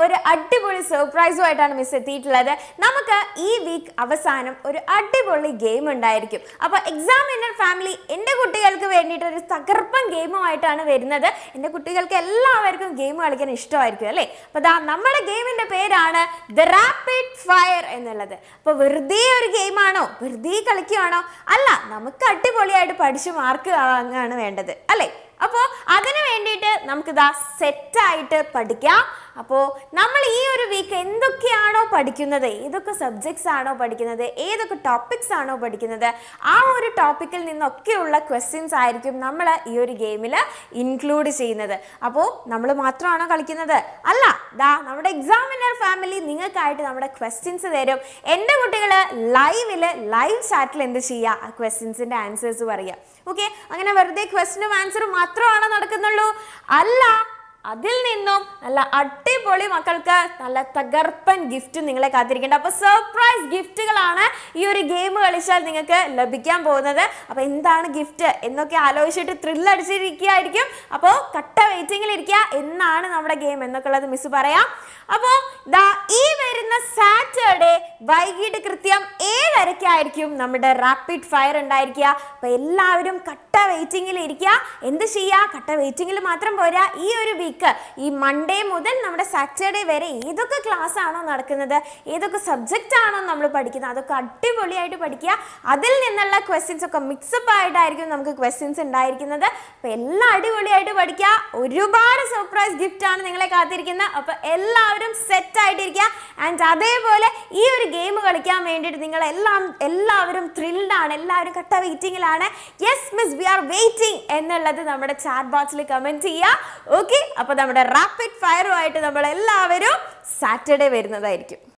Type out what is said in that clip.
ഒരു അടിപൊളി സർപ്രൈസുമായിട്ടാണ് മിസ് എത്തിയിട്ടുള്ളത് നമുക്ക് ഈ വീക്ക് അവസാനം ഒരു അടിപൊളി ഗെയിം ഉണ്ടായിരിക്കും അപ്പോൾ എക്സാമിനർ ഫാമിലി എൻ്റെ കുട്ടികൾക്ക് വേണ്ടിയിട്ട് ഒരു തകർപ്പൻ ഗെയിമുമായിട്ടാണ് വരുന്നത് എൻ്റെ കുട്ടികൾക്ക് എല്ലാവർക്കും ഗെയിം കളിക്കാൻ ഇഷ്ടമായിരിക്കും അല്ലേ അപ്പോൾ ദാ നമ്മുടെ ഗെയിമിൻ്റെ പേരാണ് ദ റാപ്പിഡ് ഫയർ എന്നുള്ളത് അപ്പോൾ വെറുതെ ഒരു ഗെയിമാണോ വെറുതെ കളിക്കുകയാണോ അല്ല നമുക്ക് അടിപൊളിയായിട്ട് പഠിച്ച് മാർക്ക് വാങ്ങാണ് വേണ്ടത് അല്ലേ അപ്പോൾ അതിന് വേണ്ടിയിട്ട് നമുക്കിതാ സെറ്റായിട്ട് പഠിക്കാം അപ്പോൾ നമ്മൾ ഈ ഒരു വീക്ക് എന്തൊക്കെയാണോ പഠിക്കുന്നത് ഏതൊക്കെ സബ്ജക്ട്സ് ആണോ പഠിക്കുന്നത് ഏതൊക്കെ ടോപ്പിക്സ് ആണോ പഠിക്കുന്നത് ആ ഒരു ടോപ്പിക്കിൽ നിന്നൊക്കെയുള്ള ക്വസ്റ്റ്യൻസ് ആയിരിക്കും നമ്മൾ ഈ ഒരു ഗെയിമിൽ ഇൻക്ലൂഡ് ചെയ്യുന്നത് അപ്പോൾ നമ്മൾ മാത്രമാണോ കളിക്കുന്നത് അല്ല ദാ നമ്മുടെ എക്സാമിനർ ഫാമിലി നിങ്ങൾക്കായിട്ട് നമ്മുടെ ക്വസ്റ്റ്യൻസ് തരും എൻ്റെ കുട്ടികൾ ലൈവിൽ ലൈവ് ചാറ്റിൽ എന്ത് ചെയ്യുക ആ ക്വസ്റ്റ്യൻസിൻ്റെ ആൻസേഴ്സ് പറയുക ഓക്കെ അങ്ങനെ വെറുതെ ക്വസ്റ്റ്യനും ആൻസറും മാത്രമാണോ നടക്കുന്നുള്ളൂ അല്ല അതിൽ നിന്നും നല്ല അടിപൊളി മക്കൾക്ക് നല്ല തകർപ്പൻ ഗിഫ്റ്റ് നിങ്ങളെ കാത്തിരിക്കേണ്ട അപ്പോൾ സർപ്രൈസ് ഗിഫ്റ്റുകളാണ് ഈ ഒരു ഗെയിം കളിച്ചാൽ നിങ്ങൾക്ക് ലഭിക്കാൻ പോകുന്നത് അപ്പോൾ എന്താണ് ഗിഫ്റ്റ് എന്നൊക്കെ ആലോചിച്ചിട്ട് ത്രില്ല് അടിച്ചിരിക്കുകയായിരിക്കും അപ്പോൾ കട്ട വെയിറ്റിംഗിൽ ഇരിക്കുക എന്നാണ് നമ്മുടെ ഗെയിം എന്നൊക്കെ ഉള്ളത് മിസ് പറയാം അപ്പോൾ ദാ ഈ വരുന്ന സാറ്റർഡേ വൈകിട്ട് കൃത്യം ഏഴരയ്ക്കായിരിക്കും നമ്മുടെ റാപ്പിഡ് ഫയർ ഉണ്ടായിരിക്കുക അപ്പോൾ എല്ലാവരും കട്ട വെയിറ്റിംഗിൽ ഇരിക്കുക എന്ത് ചെയ്യുക കട്ട വെയിറ്റിംഗിൽ മാത്രം പോരാ ഈ ഒരു വീക്ക് ഈ മൺഡേ മുതൽ നമ്മുടെ സാറ്റർഡേ വരെ ഏതൊക്കെ ക്ലാസ് ആണോ നടക്കുന്നത് ഏതൊക്കെ സബ്ജക്റ്റ് ആണോ നമ്മൾ പഠിക്കുന്നത് അതൊക്കെ അടിപൊളിയായിട്ട് പഠിക്കുക അതിൽ നിന്നുള്ള ക്വസ്റ്റ്യൻസ് ഒക്കെ മിക്സപ്പ് ആയിട്ടായിരിക്കും നമുക്ക് ക്വസ്റ്റ്യൻസ് ഉണ്ടായിരിക്കുന്നത് അപ്പോൾ എല്ലാം അടിപൊളിയായിട്ട് പഠിക്കുക ഒരുപാട് സർപ്രൈസ് ഗിഫ്റ്റ് ആണ് നിങ്ങളെ കാത്തിരിക്കുന്നത് അപ്പോൾ എല്ലാവരും സെറ്റ് ആയിട്ടിരിക്കുക ആൻഡ് അതേപോലെ ഈ ഒരു ഗെയിം കളിക്കാൻ വേണ്ടിയിട്ട് നിങ്ങൾ എല്ലാം എല്ലാവരും ത്രിൽഡ് ആണ് എല്ലാവരും കട്ട വെയിറ്റിംഗിലാണ് yes miss we are waiting എന്നുള്ളത് നമ്മുടെ ചാറ്റ് ബോക്സിൽ കമൻറ്റ് ചെയ്യുക ഓക്കെ അപ്പോൾ നമ്മുടെ റാപ്പിഡ് ഫയറുമായിട്ട് നമ്മൾ എല്ലാവരും സാറ്റർഡേ വരുന്നതായിരിക്കും